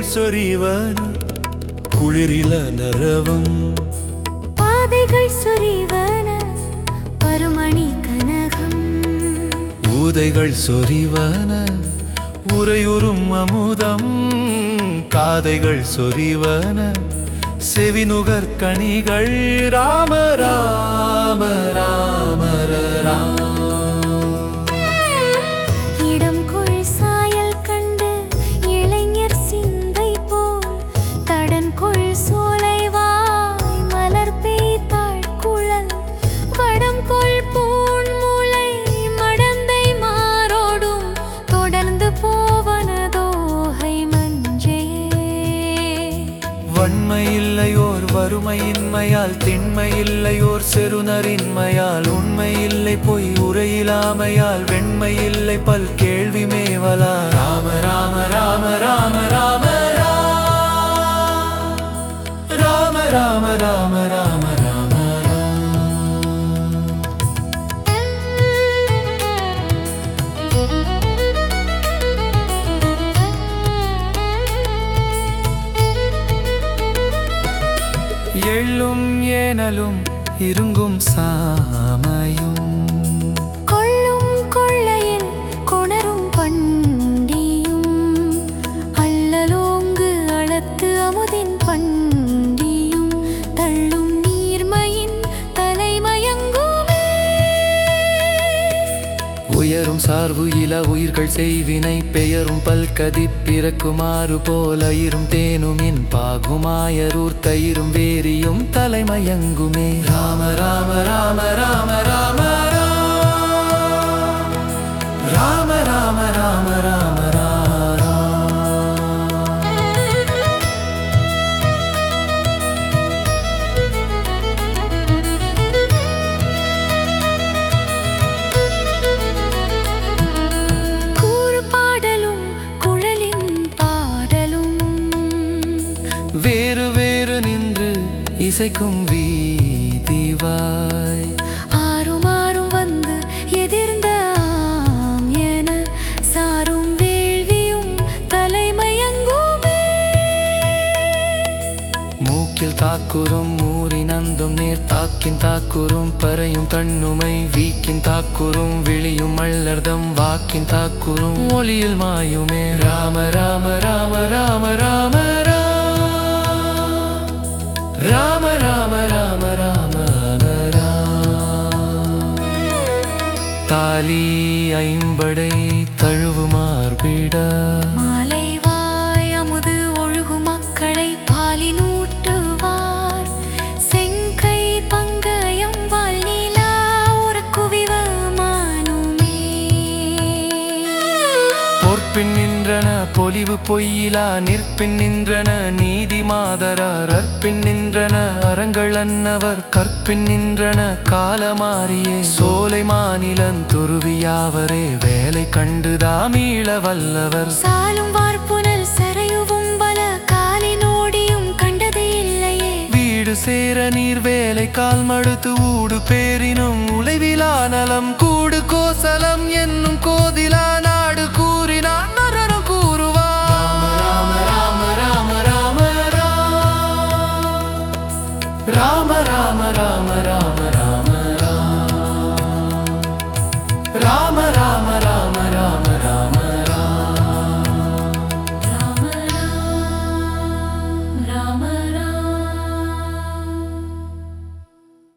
சொறிவன குளிரில நரவம் பாதைகள் சொறிவன பருமணி கனகம் ஊதைகள் சொறிவன உறையுறும் அமுதம் காதைகள் சொறிவன செவினுகர் கனிகள் ராம ராம ராம ராம இடம் கொள் சாயல் கண்டு இளைஞர் சிந்தை போல் தடன் கொள் சோலைவாய் மலர் பெய்தாள் குழல் வடம் கொள் பூண் மூளை மடந்தை மாரோடும் தொடர்ந்து போவனதோகை மஞ்சே வன்மை இல்லையோர் வறுமையின்மையால் திண்மை இல்லையோர் செருணரின்மையால் உண்மை இல்லை பொய் உரையிலாமையால் வெண்மை இல்லை பல் கேள்வி மேவலா ராம ராம ராம ராம ராம ராம ராம ராம ராம ராம எள்ளும் ஏனலும் இருங்கும் சாமையும் கொள்ளும் கொள்ளையில் கொணரும் பண்டியும் அல்லலோங்கு அளத்து அமுதின் பண்டியும் தள்ளும் நீர்மையின் தலைமயங்குமே உயரும் சார்பு இல உயிர்கள் செய்வினை பெயரும் பல்கதி பிறக்குமாறு போல இரும் தேனுமின் பாகுமாயரூர் தயிரும் வேரியும் தலைமயங்குமே ராம ராம ராம ராம ராம ராம ராம ராம ராம ராம கூறு பாடலும் குழலின் பாடலும் வேறு வேறு நின்று இசைக்கும் வீதிவாய் ஆறும் ஆறும் வந்து எதிர்ந்த ஆம் என சாரும் வேள்வியும் தலைமயங்குமே மூக்கில் தாக்குறும் மூரின் அந்தும் நேர் தாக்கின் தாக்குறும் பறையும் தன்னுமை வீக்கின் தாக்குறும் விழியும் மல்லர்தம் வாக்கின் தாக்குறும் ஒளியில் மாயுமே ராம ராம ராம ராம ராம ராம ராம ராம ராம ராம தாலி ஐம்படை தழுவுமார்பிட மாலைவாய் அமுது ஒழுகு மக்களை பாலினூட்டுவார் செங்கை பங்கயம் வால் நீலா ஒரு குவிவமானுமே பொற்பின் நின்றன பொலிவு பொய்யிலா நிற்பின் நின்றன நீதி மாதரார் அற்பின் நின்றன அறங்கள் அன்னவர் கற்பின் நின்றன காலமாரியே சோலை மாநிலன் துருவியாவரே வேலை கண்டுதாமீள வல்லவர் சாலும் வார்ப்புனல் சரையுவும் பல காலினோடியும் கண்டது இல்லையே வீடு சேர நீர் வேலை கால் மடுத்து ஊடு பேரினும் உழைவிலா நலம் கூடு கோசலம் என்னும் கோதிலான